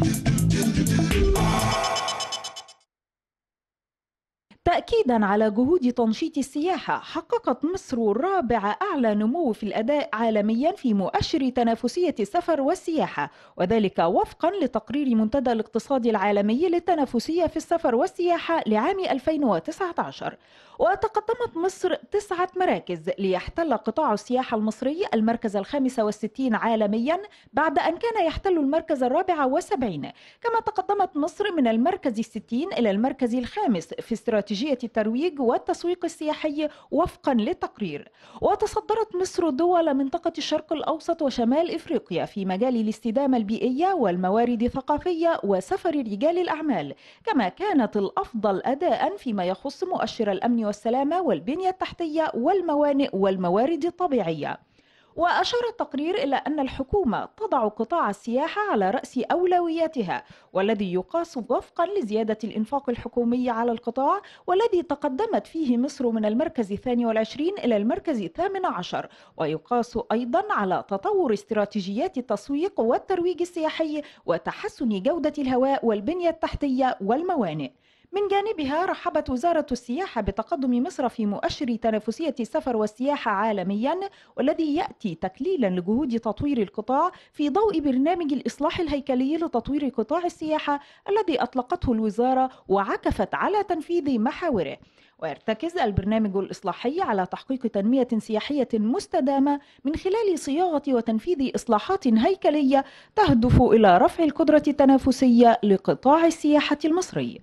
تأكيدا على جهود تنشيط السياحة حققت مصر رابع أعلى نمو في الأداء عالميا في مؤشر تنافسية السفر والسياحة وذلك وفقا لتقرير منتدى الاقتصاد العالمي للتنافسية في السفر والسياحة لعام 2019 وتقدمت مصر تسعة مراكز ليحتل قطاع السياحة المصري المركز الخامس والستين عالميا بعد أن كان يحتل المركز الرابع والسبعين كما تقدمت مصر من المركز الستين إلى المركز الخامس في استراتيجية الترويج والتسويق السياحي وفقا للتقرير وتصدرت مصر دول منطقة الشرق الأوسط وشمال إفريقيا في مجال الاستدامة البيئية والموارد الثقافية وسفر رجال الأعمال كما كانت الأفضل أداء فيما يخص مؤشر الأمن والسلامة والبنية التحتية والموانئ والموارد الطبيعية وأشار التقرير إلى أن الحكومة تضع قطاع السياحة على رأس أولوياتها والذي يقاس وفقا لزيادة الإنفاق الحكومي على القطاع والذي تقدمت فيه مصر من المركز الثاني والعشرين إلى المركز الثامن عشر ويقاس أيضا على تطور استراتيجيات التسويق والترويج السياحي وتحسن جودة الهواء والبنية التحتية والموانئ من جانبها رحبت وزارة السياحة بتقدم مصر في مؤشر تنافسية السفر والسياحة عالميا والذي يأتي تكليلا لجهود تطوير القطاع في ضوء برنامج الإصلاح الهيكلي لتطوير قطاع السياحة الذي أطلقته الوزارة وعكفت على تنفيذ محاوره ويرتكز البرنامج الإصلاحي على تحقيق تنمية سياحية مستدامة من خلال صياغة وتنفيذ إصلاحات هيكلية تهدف إلى رفع القدرة التنافسية لقطاع السياحة المصري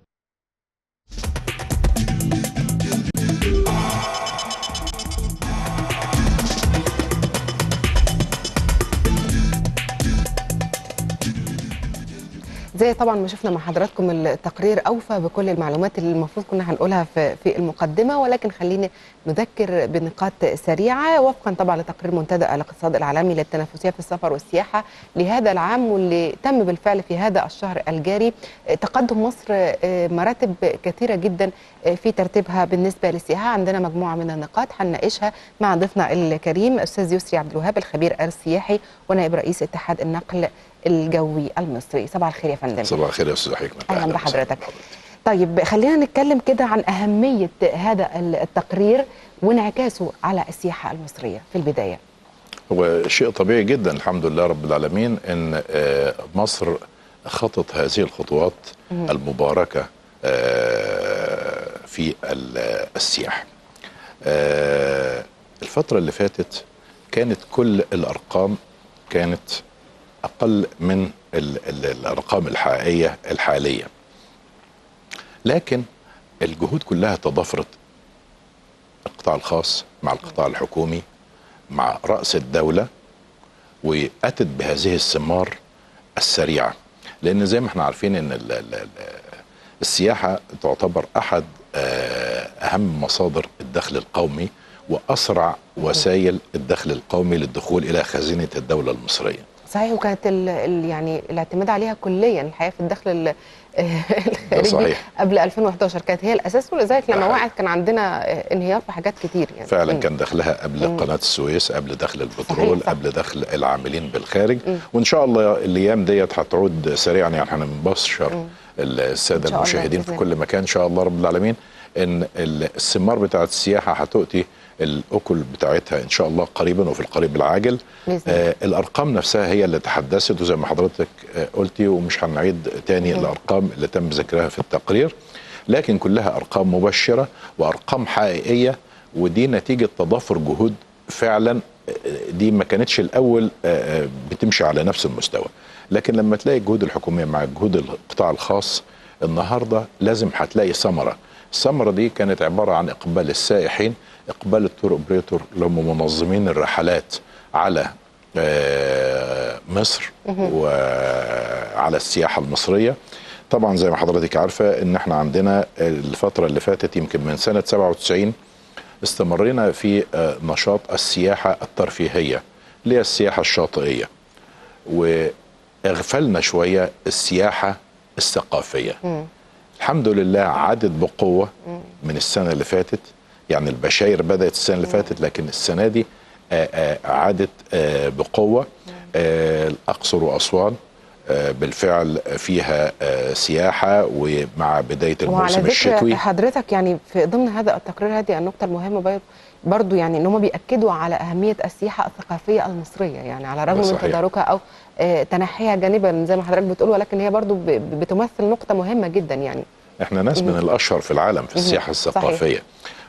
زي طبعا ما شفنا مع حضراتكم التقرير اوفى بكل المعلومات اللي المفروض كنا هنقولها في في المقدمه ولكن خليني نذكر بنقاط سريعه وفقا طبعا لتقرير منتدى الاقتصاد العالمي للتنافسيه في السفر والسياحه لهذا العام واللي تم بالفعل في هذا الشهر الجاري تقدم مصر مراتب كثيره جدا في ترتيبها بالنسبه للسياحه عندنا مجموعه من النقاط هنناقشها مع ضيفنا الكريم استاذ يسري عبد الوهاب الخبير السياحي ونائب رئيس اتحاد النقل الجوي المصري صباح الخير يا فندم صباح الخير يا استاذ حكمه اهلا بحضرتك طيب خلينا نتكلم كده عن اهميه هذا التقرير وانعكاسه على السياحه المصريه في البدايه هو شيء طبيعي جدا الحمد لله رب العالمين ان مصر خطت هذه الخطوات المباركه في السياحه الفتره اللي فاتت كانت كل الارقام كانت اقل من ال ال الارقام الحقيقيه الحاليه لكن الجهود كلها تضافرت القطاع الخاص مع القطاع الحكومي مع راس الدوله واتت بهذه الثمار السريعه لان زي ما احنا عارفين ان ال ال السياحه تعتبر احد اهم مصادر الدخل القومي واسرع وسائل الدخل القومي للدخول الى خزينه الدوله المصريه صحيح وكانت ال ال يعني الاعتماد عليها كليا الحقيقه في الدخل الخارجي صحيح. قبل 2011 كانت هي الاساس ولذلك لما وقعت كان عندنا انهيار في حاجات كتير يعني فعلا كان دخلها قبل مم. قناه السويس قبل دخل البترول صحيح، صح. قبل دخل العاملين بالخارج مم. وان شاء الله الايام ديت هتعود سريعا يعني احنا بنبشر مم. الساده إن شاء الله المشاهدين بإذن في كل مكان ان شاء الله رب العالمين ان الثمار بتاعت السياحه هتؤتي الاكل بتاعتها ان شاء الله قريبا وفي القريب العاجل بإذن الله. آه الارقام نفسها هي اللي تحدثت وزي ما حضرتك آه قلتي ومش هنعيد تاني مم. الارقام اللي تم ذكرها في التقرير لكن كلها ارقام مبشره وارقام حقيقيه ودي نتيجه تضافر جهود فعلا آه، دي ما كانتش الاول آه، آه، بتمشي على نفس المستوى لكن لما تلاقي الجهود الحكوميه مع جهود القطاع الخاص النهارده لازم هتلاقي ثمره الثمره دي كانت عباره عن اقبال السائحين اقبال التور اوبريتور اللي هم منظمين الرحلات على آه، مصر وعلى السياحه المصريه طبعا زي ما حضرتك عارفه ان احنا عندنا الفتره اللي فاتت يمكن من سنه 97 استمرينا في آه، نشاط السياحه الترفيهيه اللي هي السياحه الشاطئيه واغفلنا شويه السياحه الثقافيه مم. الحمد لله عادت بقوه من السنه اللي فاتت يعني البشاير بدات السنه اللي فاتت لكن السنه دي آه، آه، عادت آه، بقوه آه، الاقصر واسوان آه، بالفعل فيها آه، سياحه ومع بدايه وعلى الموسم ذكر الشتوي حضرتك يعني في ضمن هذا التقرير هذه النقطة المهمة بي- برضو يعني ان هم بيأكدوا على أهمية السياحة الثقافية المصرية يعني على الرغم ده من صحيح. تداركها أو آه، تنحيها جانبا زي ما حضرتك بتقول ولكن هي برضو ب- ب- بتمثل نقطة مهمة جدا يعني احنا ناس من مهم. الاشهر في العالم في مهم. السياحه الثقافيه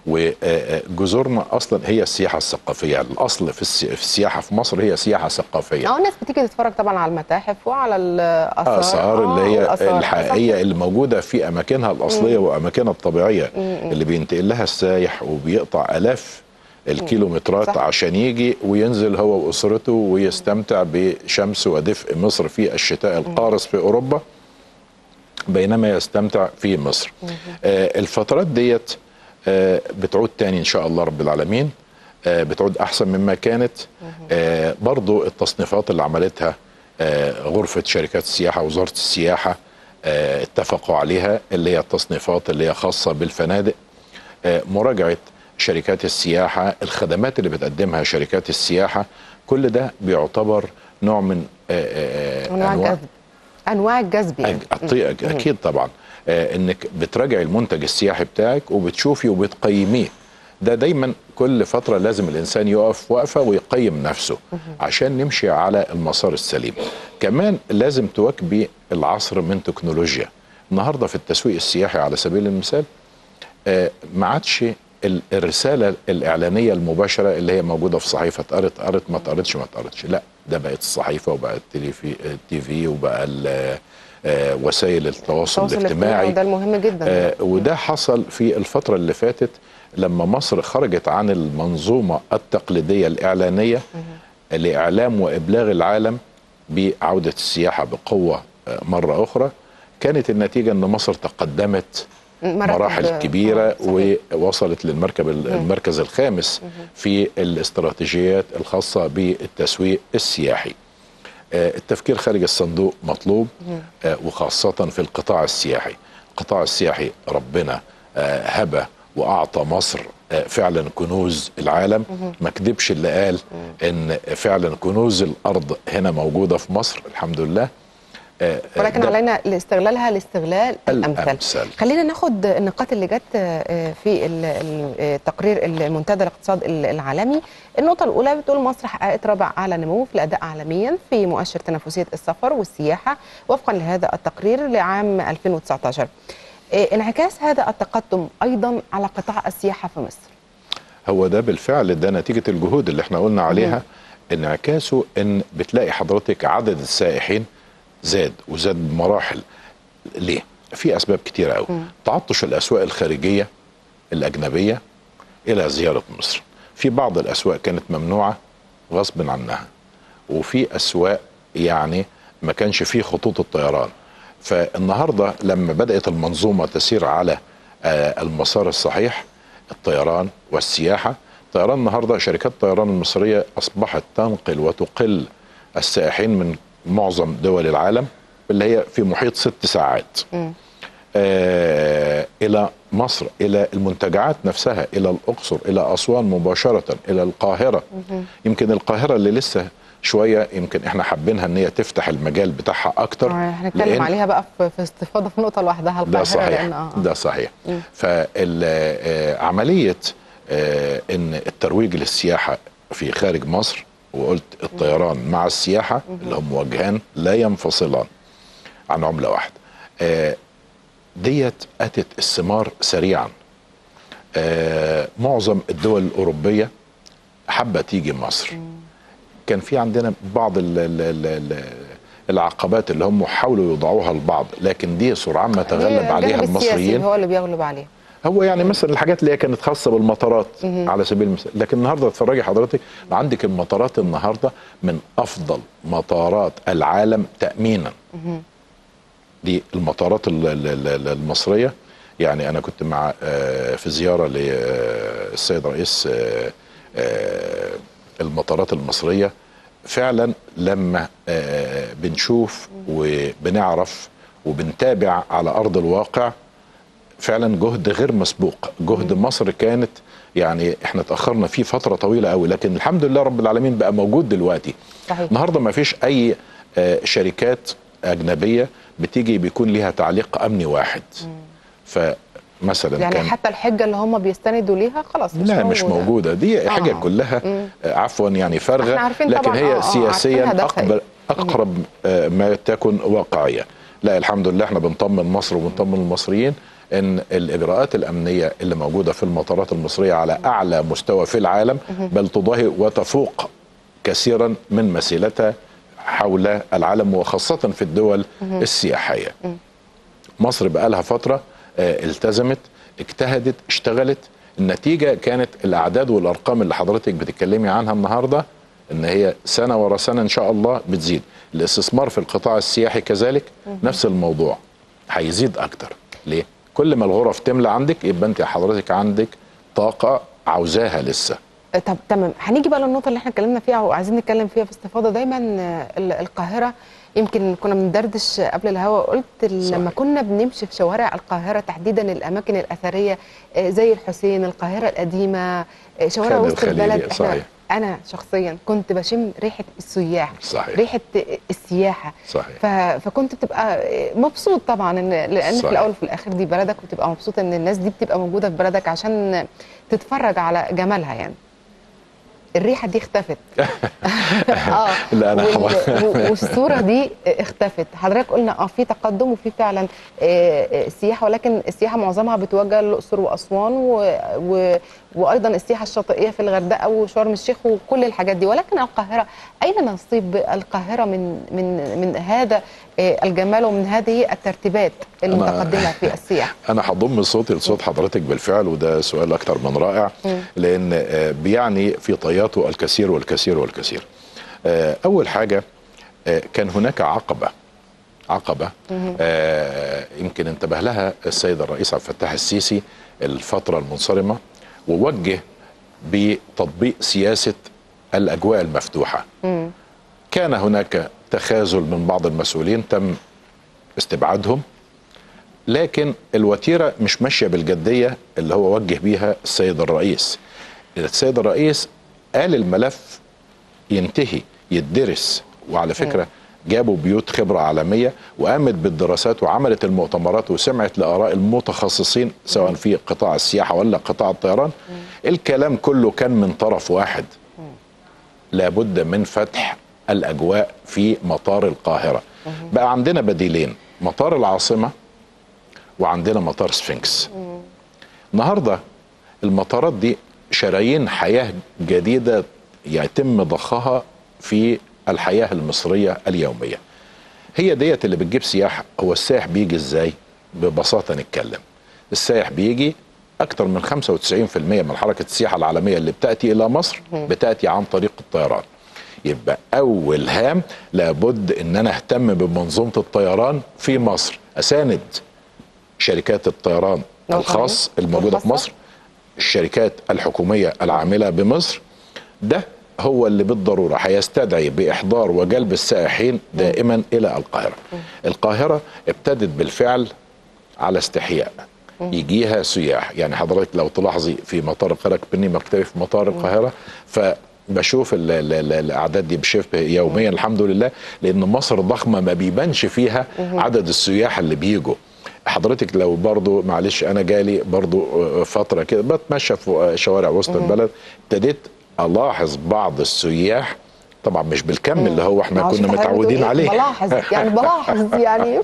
وجذورنا اصلا هي السياحه الثقافيه الاصل في السي- في السياحه في مصر هي سياحه ثقافيه اه الناس بتيجي تتفرج طبعا على المتاحف وعلى الآثار اثار آه، اللي هي والآثار. الحقيقيه اللي موجوده في اماكنها الاصليه واماكنها الطبيعيه مم. اللي بينتقل لها السايح وبيقطع الاف الكيلومترات صح. عشان يجي وينزل هو واسرته ويستمتع بشمس ودفء مصر في الشتاء القارس في اوروبا بينما يستمتع في مصر آه الفترات ديت آه بتعود تاني ان شاء الله رب العالمين آه بتعود احسن مما كانت آه برضو التصنيفات اللي عملتها آه غرفة شركات السياحة وزارة السياحة آه اتفقوا عليها اللي هي التصنيفات اللي هي خاصة بالفنادق آه مراجعة شركات السياحة الخدمات اللي بتقدمها شركات السياحة كل ده بيعتبر نوع من آه آه انواع الجذب انواع الجذب يعني أج- أطي- اكيد طبعا آه انك بتراجعي المنتج السياحي بتاعك وبتشوفي وبتقيميه ده دايما كل فتره لازم الانسان يقف وقفه ويقيم نفسه عشان نمشي على المسار السليم كمان لازم تواكبي العصر من تكنولوجيا النهارده في التسويق السياحي على سبيل المثال آه، ما عادش ال- الرساله الاعلانيه المباشره اللي هي موجوده في صحيفه قرت قرت ما قرتش ما قرتش لا ده بقت الصحيفه وبقى التليفي التي في وبقى ال- آه، وسائل التواصل التواصل الاجتماعي وده المهم جدا آه، وده حصل في الفترة اللي فاتت لما مصر خرجت عن المنظومة التقليدية الإعلانية لإعلام وإبلاغ العالم بعودة السياحة بقوة آه، مرة أخرى كانت النتيجة أن مصر تقدمت مراتب- مراحل كبيرة آه، صحيح. ووصلت للمركب المركز الخامس في الاستراتيجيات الخاصة بالتسويق السياحي آه، التفكير خارج الصندوق مطلوب آه، وخاصة في القطاع السياحي القطاع السياحي ربنا آه، هبة وأعطى مصر آه، فعلا كنوز العالم ما كدبش اللي قال ان فعلا كنوز الارض هنا موجوده في مصر الحمد لله آه، آه، ولكن ده علينا لاستغلالها الاستغلال الامثل الأمثل. خلينا ناخد النقاط اللي جت آه، في ال- ال- التقرير المنتدى الاقتصاد ال- العالمي النقطة الأولى بتقول مصر حققت رابع أعلى نمو في الأداء عالميا في مؤشر تنافسية السفر والسياحة وفقا لهذا التقرير لعام 2019 آه، انعكاس هذا التقدم أيضا على قطاع السياحة في مصر هو ده بالفعل ده نتيجة الجهود اللي احنا قلنا عليها انعكاسه ان بتلاقي حضرتك عدد السائحين زاد وزاد بمراحل ليه؟ في اسباب كتيرة قوي تعطش الاسواق الخارجية الاجنبية الى زيارة مصر في بعض الاسواق كانت ممنوعة غصب عنها وفي اسواق يعني ما كانش فيه خطوط الطيران فالنهارده لما بدات المنظومه تسير على آه، المسار الصحيح الطيران والسياحه طيران النهارده شركات الطيران المصريه اصبحت تنقل وتقل السائحين من معظم دول العالم اللي هي في محيط ست ساعات آه الى مصر الى المنتجعات نفسها الى الاقصر الى اسوان مباشره الى القاهره يمكن القاهره اللي لسه شويه يمكن احنا حابينها ان هي تفتح المجال بتاعها اكتر آه، هنتكلم لأن- عليها بقى في في استفاضة في نقطة لوحدها القاهرة ده صحيح لأن آه، آه. ده صحيح فعملية ان الترويج للسياحة في خارج مصر وقلت الطيران مع السياحة اللي هم وجهان لا ينفصلان عن عملة واحدة آه، ديت أتت الثمار سريعا آه، معظم الدول الأوروبية حابة تيجي مصر كان في عندنا بعض ال ال ال ال العقبات اللي هم حاولوا يوضعوها البعض لكن دي سرعان ما تغلب هي عليها الجانب السياسي المصريين هو اللي بيغلب عليه هو يعني مثلا الحاجات اللي هي كانت خاصه بالمطارات على سبيل المثال لكن النهارده اتفرجي حضرتك عندك المطارات النهارده من افضل مطارات العالم تامينا دي المطارات ال- ال- ال- المصريه يعني انا كنت مع آه، في زياره للسيد رئيس آه، آه، المطارات المصريه فعلا لما آه، بنشوف وبنعرف وبنتابع على ارض الواقع فعلا جهد غير مسبوق جهد مصر كانت يعني احنا اتاخرنا فيه فتره طويله قوي لكن الحمد لله رب العالمين بقى موجود دلوقتي صحيح النهارده ما فيش اي آه، شركات اجنبيه بتيجي بيكون ليها تعليق امني واحد فمثلا يعني كان حتى الحجه اللي هم بيستندوا ليها خلاص مش لا مش موجوده دي حاجه آه. كلها مم. آه، عفوا يعني احنا فارغه عارفين لكن طبعاً، آه، هي آه، سياسيا عارفين هدفها اقرب اقرب آه، ما تكون واقعيه لا الحمد لله احنا بنطمن مصر وبنطمن المصريين ان الاجراءات الامنيه اللي موجوده في المطارات المصريه على اعلى مستوى في العالم بل تضاهي وتفوق كثيرا من مثيلتها حول العالم وخاصه في الدول السياحيه مصر بقى لها فتره آه، التزمت اجتهدت اشتغلت النتيجه كانت الاعداد والارقام اللي حضرتك بتتكلمي عنها النهارده ان هي سنه ورا سنه ان شاء الله بتزيد الاستثمار في القطاع السياحي كذلك نفس الموضوع هيزيد اكتر ليه كل ما الغرف تملى عندك يبقى انت حضرتك عندك طاقه عاوزاها لسه طب تمام هنيجي بقى للنقطه اللي احنا اتكلمنا فيها وعايزين نتكلم فيها باستفاضه دايما آه، ال- القاهره يمكن كنا بندردش قبل الهوا قلت ال- صحيح. لما كنا بنمشي في شوارع القاهره تحديدا الاماكن الاثريه آه، زي الحسين القاهره القديمه آه، شوارع خالد وسط الخليلي، البلد احنا صحيح. انا شخصيا كنت بشم ريحه السياح صحيح. ريحه السياحه صحيح ف... فكنت بتبقى مبسوط طبعا ان لان في صحيح. الاول وفي الاخر دي بلدك وتبقى مبسوط ان الناس دي بتبقى موجوده في بلدك عشان تتفرج على جمالها يعني الريحه دي اختفت اه لا، أنا وال- حوا- و- والصوره دي اختفت حضرتك قلنا اه في تقدم وفي فعلا آه، آه، سياحه ولكن السياحه معظمها بتوجه للاقصر واسوان و... و... وايضا السياحه الشاطئيه في الغردقه وشرم الشيخ وكل الحاجات دي ولكن القاهره اين نصيب القاهره من من من هذا آه، الجمال ومن هذه الترتيبات المتقدمه في السياحه انا هضم صوتي لصوت حضرتك بالفعل وده سؤال اكتر من رائع لان آه، بيعني في طياته الكثير والكثير والكثير آه، اول حاجه آه، كان هناك عقبه عقبه آه، يمكن انتبه لها السيد الرئيس عبد الفتاح السيسي الفتره المنصرمه ووجه بتطبيق سياسه الاجواء المفتوحه كان هناك تخاذل من بعض المسؤولين تم استبعادهم لكن الوتيره مش ماشيه بالجديه اللي هو وجه بيها السيد الرئيس السيد الرئيس قال الملف ينتهي يدرس وعلى فكره جابوا بيوت خبره عالميه وقامت بالدراسات وعملت المؤتمرات وسمعت لاراء المتخصصين سواء في قطاع السياحه ولا قطاع الطيران الكلام كله كان من طرف واحد لابد من فتح الاجواء في مطار القاهره بقى عندنا بديلين مطار العاصمه وعندنا مطار سفنكس النهارده المطارات دي شرايين حياه جديده يتم ضخها في الحياه المصريه اليوميه هي ديت اللي بتجيب سياحه هو السائح بيجي ازاي ببساطه نتكلم السائح بيجي اكتر من 95% من حركه السياحه العالميه اللي بتاتي الى مصر بتاتي عن طريق الطيران يبقى اول هام لابد ان انا اهتم بمنظومه الطيران في مصر اساند شركات الطيران الوطنية الخاص الموجوده في والخاصة. مصر الشركات الحكوميه العامله بمصر ده هو اللي بالضروره هيستدعي باحضار وجلب السائحين دائما الى القاهره. القاهره ابتدت بالفعل على استحياء يجيها سياح يعني حضرتك لو تلاحظي في مطار القاهره كبني مكتبي في مطار القاهره فبشوف ال- ال- ال- الاعداد دي بشبه يوميا الحمد لله لان مصر ضخمه ما بيبانش فيها عدد السياح اللي بيجوا حضرتك لو برضو معلش انا جالي برضو فتره كده بتمشى في شوارع وسط البلد ابتديت الاحظ بعض السياح طبعا مش بالكم اللي هو احنا معرفش كنا حضرتك بتقول متعودين إيه؟ عليه بلاحظ يعني بلاحظ يعني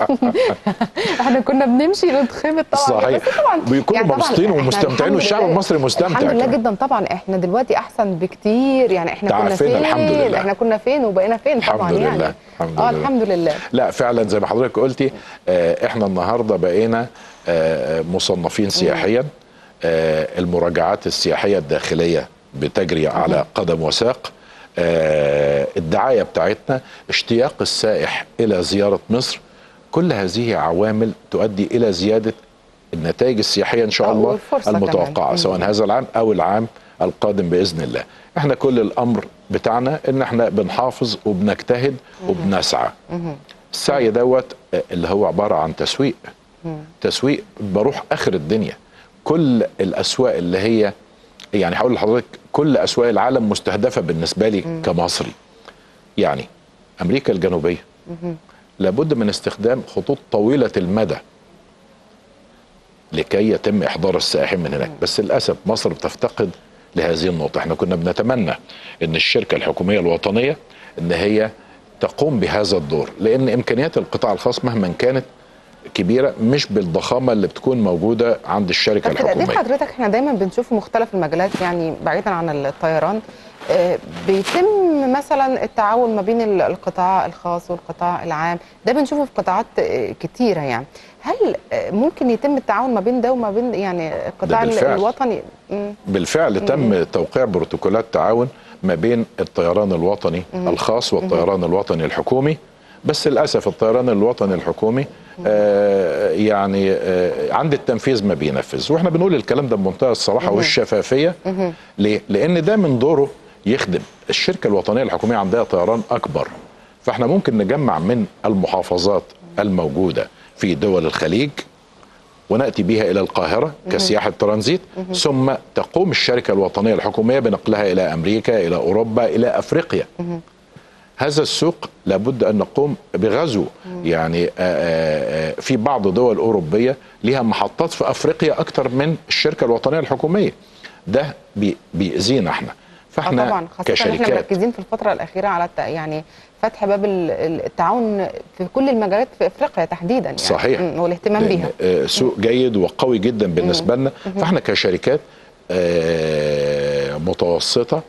احنا كنا بنمشي نتخبط طبعا صحيح. بس طبعا بيكونوا طبعاً مبسوطين إحنا ومستمتعين الحمد والشعب لله- المصري مستمتع الحمد لله كمان. جدا طبعا احنا دلوقتي احسن بكتير يعني احنا كنا تعافينا فين الحمد لله. احنا كنا فين وبقينا فين الحمد طبعا لله. يعني الحمد اه لله. الحمد لله لا فعلا زي ما حضرتك قلتي آه، احنا النهارده بقينا آه، مصنفين سياحيا آه، المراجعات السياحيه الداخليه بتجري على قدم وساق آه، الدعايه بتاعتنا اشتياق السائح الى زياره مصر كل هذه عوامل تؤدي الى زياده النتائج السياحيه ان شاء آه، الله والفرصة المتوقعه كمان. سواء هذا العام او العام القادم باذن الله احنا كل الامر بتاعنا ان احنا بنحافظ وبنجتهد وبنسعى السعي دوت آه، اللي هو عباره عن تسويق تسويق بروح اخر الدنيا كل الاسواق اللي هي يعني هقول لحضرتك كل اسواق العالم مستهدفه بالنسبه لي كمصري يعني امريكا الجنوبيه لابد من استخدام خطوط طويله المدى لكي يتم احضار السائحين من هناك بس للاسف مصر بتفتقد لهذه النقطه احنا كنا بنتمنى ان الشركه الحكوميه الوطنيه ان هي تقوم بهذا الدور لان امكانيات القطاع الخاص مهما كانت كبيره مش بالضخامه اللي بتكون موجوده عند الشركه طب تقدير الحكوميه حضرتك احنا دايما بنشوف في مختلف المجالات يعني بعيدا عن الطيران آه، بيتم مثلا التعاون ما بين ال- القطاع الخاص والقطاع العام ده بنشوفه في قطاعات آه، كتيره يعني هل آه، ممكن يتم التعاون ما بين ده وما بين يعني القطاع ال- بالفعل. الوطني مم. بالفعل تم توقيع بروتوكولات تعاون ما بين الطيران الوطني الخاص والطيران الوطني الحكومي بس للاسف الطيران الوطني الحكومي آه يعني آه عند التنفيذ ما بينفذ واحنا بنقول الكلام ده بمنتهى الصراحه والشفافيه ليه؟ لان ده من دوره يخدم الشركه الوطنيه الحكوميه عندها طيران اكبر فاحنا ممكن نجمع من المحافظات الموجوده في دول الخليج وناتي بها الى القاهره كسياحه ترانزيت ثم تقوم الشركه الوطنيه الحكوميه بنقلها الى امريكا الى اوروبا الى افريقيا هذا السوق لابد ان نقوم بغزو يعني آه، آه، آه، في بعض دول اوروبيه لها محطات في افريقيا اكتر من الشركه الوطنيه الحكوميه ده بي- بيأذينا احنا اه فاحنا طبعا خاصه ان احنا كشركات مركزين في الفتره الاخيره على الت- يعني فتح باب ال- ال- التعاون في كل المجالات في افريقيا تحديدا يعني صحيح. مم، والاهتمام لأن، بيها آه، سوق جيد وقوي جدا بالنسبه لنا فاحنا كشركات آه، متوسطه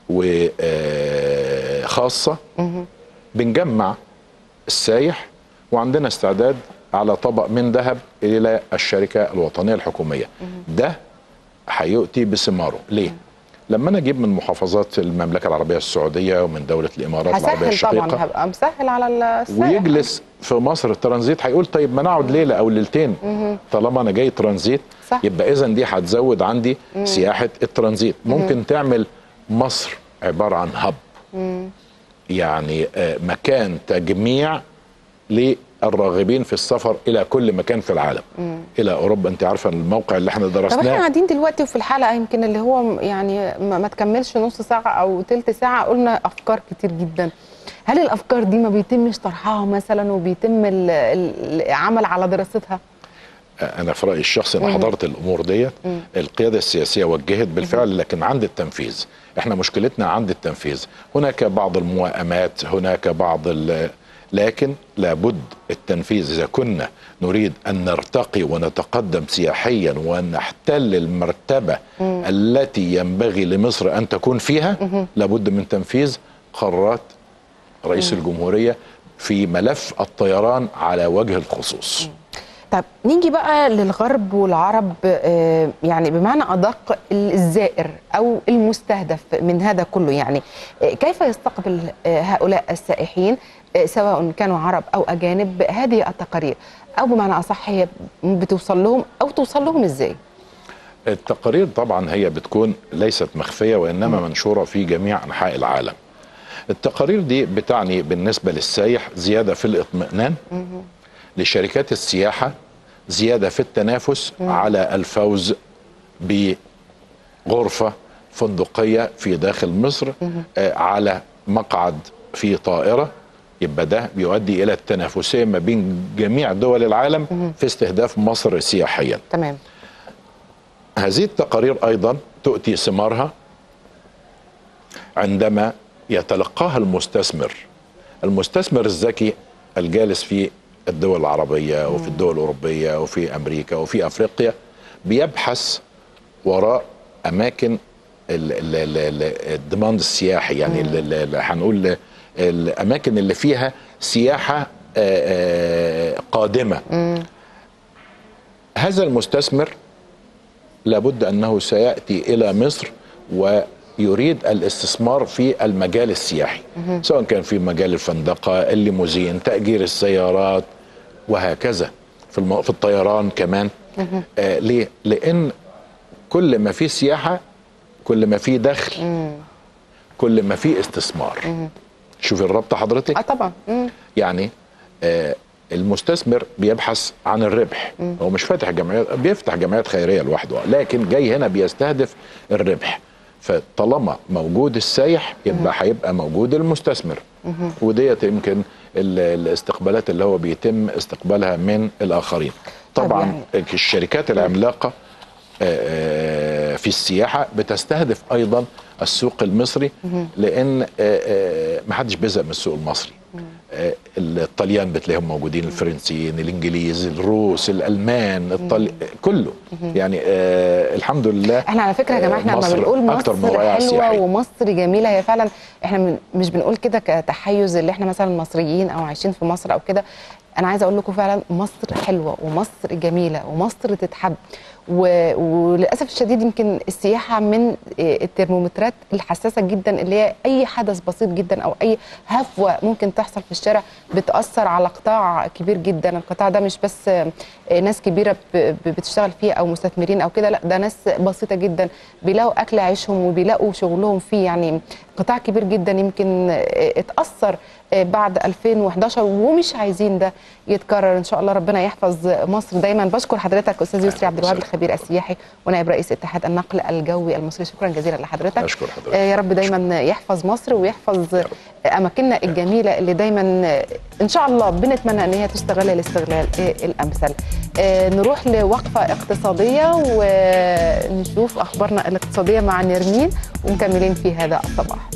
وخاصه بنجمع السايح وعندنا استعداد على طبق من ذهب الى الشركه الوطنيه الحكوميه ده هيؤتي بثماره ليه لما انا اجيب من محافظات المملكه العربيه السعوديه ومن دوله الامارات العربيه هسهل طبعا الشقيقه هبقى مسهل على السائح ويجلس في مصر الترانزيت هيقول طيب ما نقعد ليله او ليلتين طالما انا جاي ترانزيت صح. يبقى اذا دي هتزود عندي سياحه الترانزيت ممكن تعمل مصر عباره عن هب يعني آه، مكان تجميع للراغبين في السفر الى كل مكان في العالم الى اوروبا انت عارفه الموقع اللي احنا طب احنا درسناه قاعدين دلوقتي وفي الحلقه يمكن اللي هو يعني ما, ما تكملش نص ساعه او تلت ساعه قلنا افكار كتير جدا هل الافكار دي ما بيتمش طرحها مثلا وبيتم ال- ال- العمل على دراستها انا في رايي الشخصي انا حضرت الامور ديت القياده السياسيه وجهت بالفعل لكن عند التنفيذ احنا مشكلتنا عند التنفيذ هناك بعض الموائمات هناك بعض ال- لكن لابد التنفيذ اذا كنا نريد ان نرتقي ونتقدم سياحيا ونحتل المرتبه التي ينبغي لمصر ان تكون فيها لابد من تنفيذ قرارات رئيس الجمهوريه في ملف الطيران على وجه الخصوص طب نيجي بقى للغرب والعرب آه، يعني بمعنى ادق الزائر او المستهدف من هذا كله يعني آه، كيف يستقبل آه، هؤلاء السائحين آه، سواء كانوا عرب او اجانب هذه التقارير او بمعنى اصح هي بتوصل لهم او توصل لهم ازاي؟ التقارير طبعا هي بتكون ليست مخفية وإنما منشورة في جميع أنحاء العالم التقارير دي بتعني بالنسبة للسايح زيادة في الاطمئنان لشركات السياحة زيادة في التنافس على الفوز بغرفة فندقية في داخل مصر آه، على مقعد في طائرة يبقى ده بيؤدي إلى التنافسية ما بين جميع دول العالم في استهداف مصر سياحيا تمام هذه التقارير ايضا تؤتي ثمارها عندما يتلقاها المستثمر المستثمر الذكي الجالس في الدول العربيه وفي الدول الاوروبيه وفي امريكا وفي افريقيا بيبحث وراء اماكن ال- ال- ال- ال- الديماند السياحي يعني ال- ال- ال- هنقول الاماكن اللي فيها سياحه آه، آه، قادمه هذا المستثمر لابد انه سياتي الى مصر ويريد الاستثمار في المجال السياحي سواء كان في مجال الفندقه الليموزين تاجير السيارات وهكذا في الم... في الطيران كمان آه ليه لان كل ما في سياحه كل ما في دخل كل ما في استثمار شوف الربط حضرتك اه طبعا مم. يعني آه المستثمر بيبحث عن الربح هو مش فاتح جمعيات بيفتح جمعيات خيريه لوحده لكن جاي هنا بيستهدف الربح فطالما موجود السايح يبقى هيبقى موجود المستثمر وديت يمكن ال- الاستقبالات اللي هو بيتم استقبالها من الاخرين طبعا يعني- الشركات العملاقه آه، في السياحه بتستهدف ايضا السوق المصري لان آه، آه، ما حدش بيزهق من السوق المصري آه، الطليان بتلاقيهم موجودين الفرنسيين الانجليز الروس الالمان الطل... كله يعني آه الحمد لله احنا على فكره يا جماعه احنا لما مصر بنقول أكتر مصر مواقع حلوه سياحية. ومصر جميله هي فعلا احنا من مش بنقول كده كتحيز اللي احنا مثلا مصريين او عايشين في مصر او كده انا عايزه اقول لكم فعلا مصر حلوه ومصر جميله ومصر تتحب و... وللاسف الشديد يمكن السياحه من الترمومترات الحساسه جدا اللي هي اي حدث بسيط جدا او اي هفوه ممكن تحصل في الشارع بتاثر على قطاع كبير جدا القطاع ده مش بس ناس كبيره ب... ب- بتشتغل فيه او مستثمرين او كده لا ده ناس بسيطه جدا بيلاقوا اكل عيشهم وبيلاقوا شغلهم فيه يعني قطاع كبير جدا يمكن اتاثر بعد 2011 ومش عايزين ده يتكرر ان شاء الله ربنا يحفظ مصر دايما بشكر حضرتك استاذ يسري عبد الوهاب الخبير السياحي ونائب رئيس اتحاد النقل الجوي المصري شكرا جزيلا لحضرتك اشكر حضرتك آه، يا رب دايما يحفظ مصر ويحفظ اماكننا الجميله اللي دايما آه، ان شاء الله بنتمنى ان هي تستغل الاستغلال آه، الامثل آه، نروح لوقفه اقتصاديه ونشوف اخبارنا الاقتصاديه مع نرمين ومكملين في هذا الصباح